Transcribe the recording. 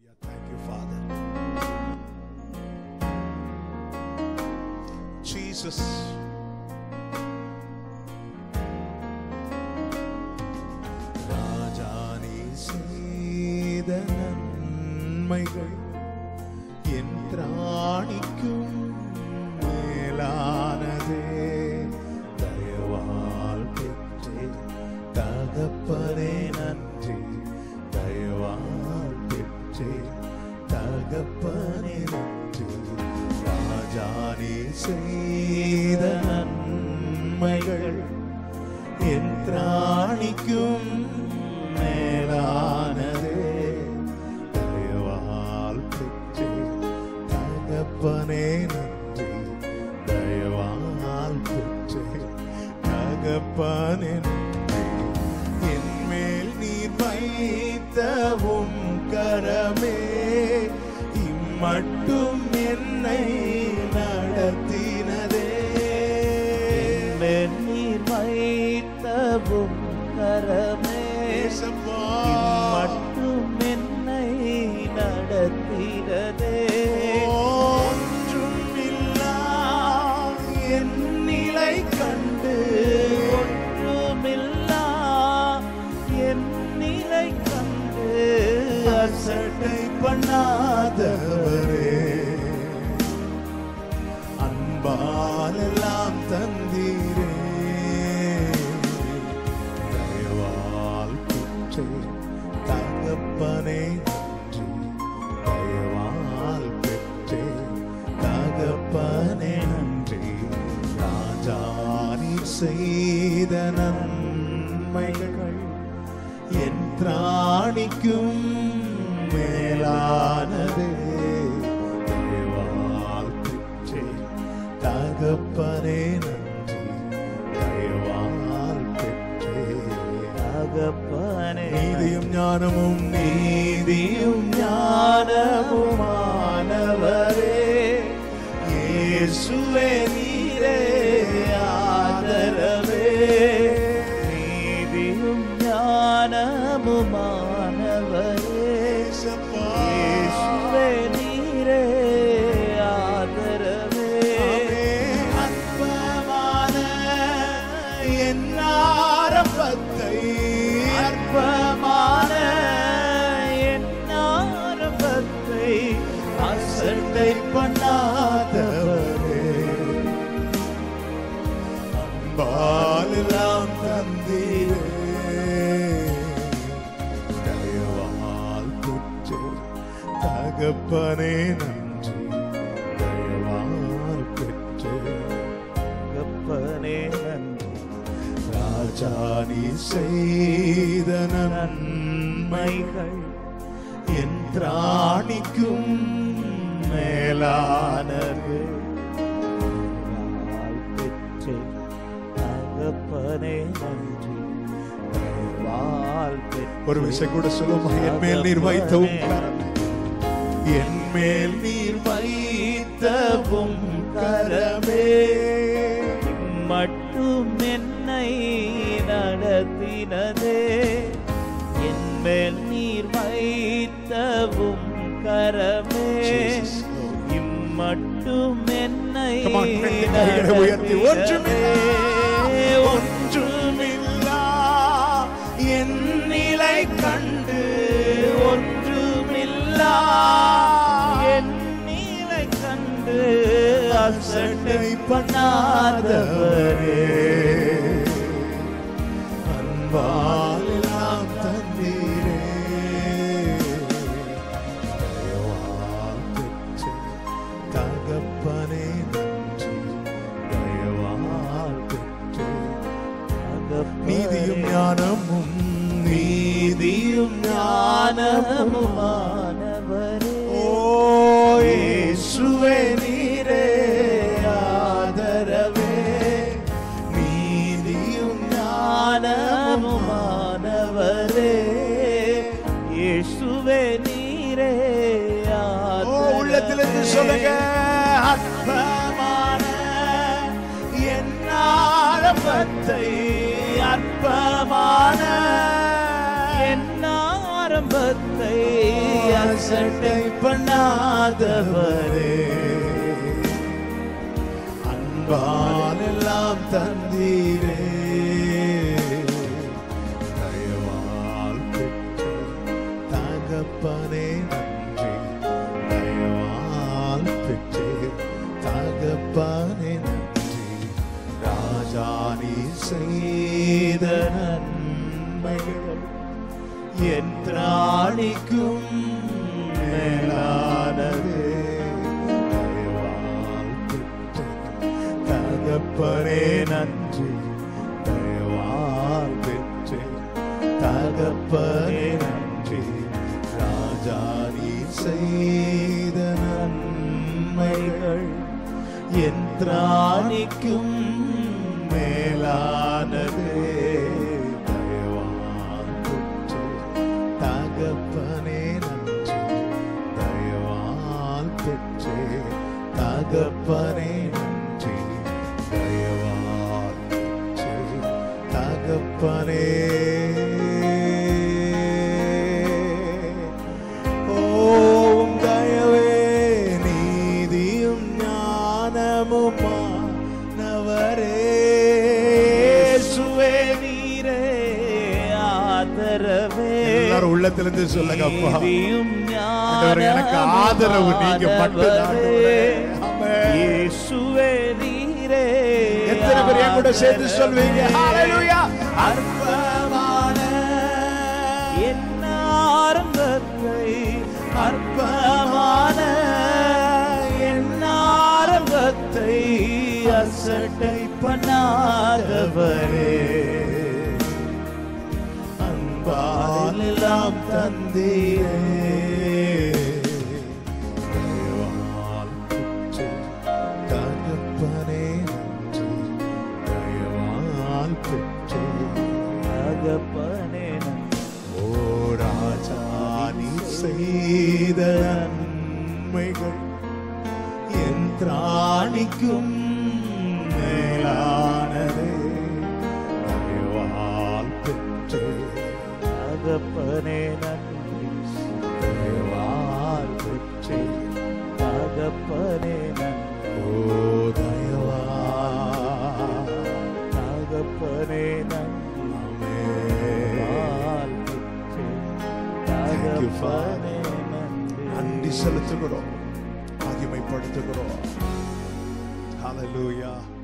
Thank you, Father. Jesus. ராஜானி செய்த நன்மைகள் என் திராணிக்கும் மேலானதே தயவால் பெற்றே தகப்பனே நன்றி தயவால் பெற்றே தகப்பனே நன்றி ராஜானி செய்த நன்மைகள் என் திராணிக்கும் மேலானதே தயவால் பெற்றே தகப்பனே நன்றி தயவால் பெற்றே தகப்பனே நன்றி என் மேல் நீர் வைத்தவும் கரமே இம்மட்டும் என்னை நடத்தினதே நீர் வைத்தவும் கரமே ஏசப்பா. மட்டும் என்னை நடத்தினதே ஒன்றுமில்லா என் நிலை கண்டு ஒன்றுமில்லா என் நிலை கண்டு அசட்டை பண்ணாதவரே அன்பாலெல்லாம் தந்தீரே தயவால் பெற்றே தகப்பனே நன்றி தயவால் பெற்றே தகப்பனே நன்றி ராஜானி செய்த நன்மைகள் என் திராணிக்கும் மேலானதே தயவால் பெற்றே தகப்பனே நன்றி தயவால் பெற்றே தகப்பனே நீதியும் ஞானமும் நீதியும் ஞானமுமானவரே இயேசுவே நீரே ஆதரவே நீதியும் ஞானமுமானவரே இயேசுவே நீரே ஆதரவே அற்பமான என் ஆரம்பத்தை அற்பமான என் ஆரம்பத்தை அசட்டை பண்ணாதவரே அன்பாலெல்லாம் தந்தீரே தயவால் பெற்றே தகப்பனே நன்றி தயவால் பெற்றே தகப்பனே நன்றி ராஜானி செய்த நன்மைகள் என் திராணிக்கும் மேலானது வாழ் பெற்றே தகப்பனே நன்றி வாழ் பெற்றே ஒரு விஷயம் கூட சொல்லுமா என் மேல் நீர் வைத்தவும் கரம் என் மேல் நீர் வைத்தவும் கரமே மட்டும் என்னை நடத்தினதே என் மேல் நீர் வைத்தவும் கரமே Jesus. இம்மட்டும் என்னை Come on, ரெண்டு கைகளை உயர்த்தி, நடத்தினதே. ஒன்றுமில்லா என் நிலை கண்டு ஒன்றுமில்லா என் நீலை கண்டு அசட்டை பண்ணாதவரே அன்பாலெல்லாம் தந்தீரே தயவால் பெற்று தகப்பனே நன்றி தயவால் பெற்று நீதியும் ஞானமும் நீதியும் ஞானமும் ஞானமுமானவரே ஓ இயேசுவே நீரே ஆதரவே நீதியும் ஞானமுமானவரே இயேசுவே நீரே ஓ உள்ளத்திலிருந்து சொல்லுங்க அற்பமான என் ஆரம்பத்தை அற்பமான என் ஆரம்பத்தை அசட்டை பண்ணாதவரே அன்பால் எல்லாம் தந்தீரே தயவால் பெற்ற தகப்பனே நன்றி தயவால் பெற்றே தகப்பனே நன்றி ராஜானி செய்த நன்மைகள் என் திராணிக்கும் மேலானதே தயவால் பெற்ற தகப்பனே நன்றி தயவால் பெற்றே தகப்பனே நன்றி ராஜானி செய்த நன்மைகள் என் திராணிக்கும் மேலானதே தயவால் பெற்றே தகப்பனே நன்றி தயவால் பெற்றே தகப்பனே நன்றி தயவால் பெற்றே தகப்பனே ஓம் தயவே நீதியும் ஞானமுமானவரே இயேசுவே நீரே ஆதரவே எல்லாரும் உள்ளத்திலிருந்து சொல்லுங்க அப்பா நீதியும் ஆண்டவரே, எனக்கு ஆதரவு நீங்க மட்டும்தான் ஆண்டவரே. ஆமென். இயேசுவே நீரே எத்தனை பேர் என் கூட சேர்த்து சொல்வீங்க ஆதரவே. ஹalleluya அற்பமான என் ஆரம்பத்தை அற்பமான என் ஆரம்பத்தை அசட்டை பண்ணாதவரே அன்பால் எல்லாம் தந்தீரே தயவால் பெற்றே தகப்பனே நன்றி தயவால் பெற்றே தகப்பனே ஓ ராஜா நீ செய்த நன்மைகள் என் திராணிக்கும் மேலானதே தயவால் பெற்றே தகப்பனே நன்றி தயவால் பெற்றே தகப்பனே நன்றி ஓ தயவா தகப்பனே நன்றி ஆமென். வாழ் பெற்றே Thank you, Father. தகப்பனே நன்றி நன்றி செலுத்துகிறோம் மகிமைப்படுத்துகிறோம் ஹalleluya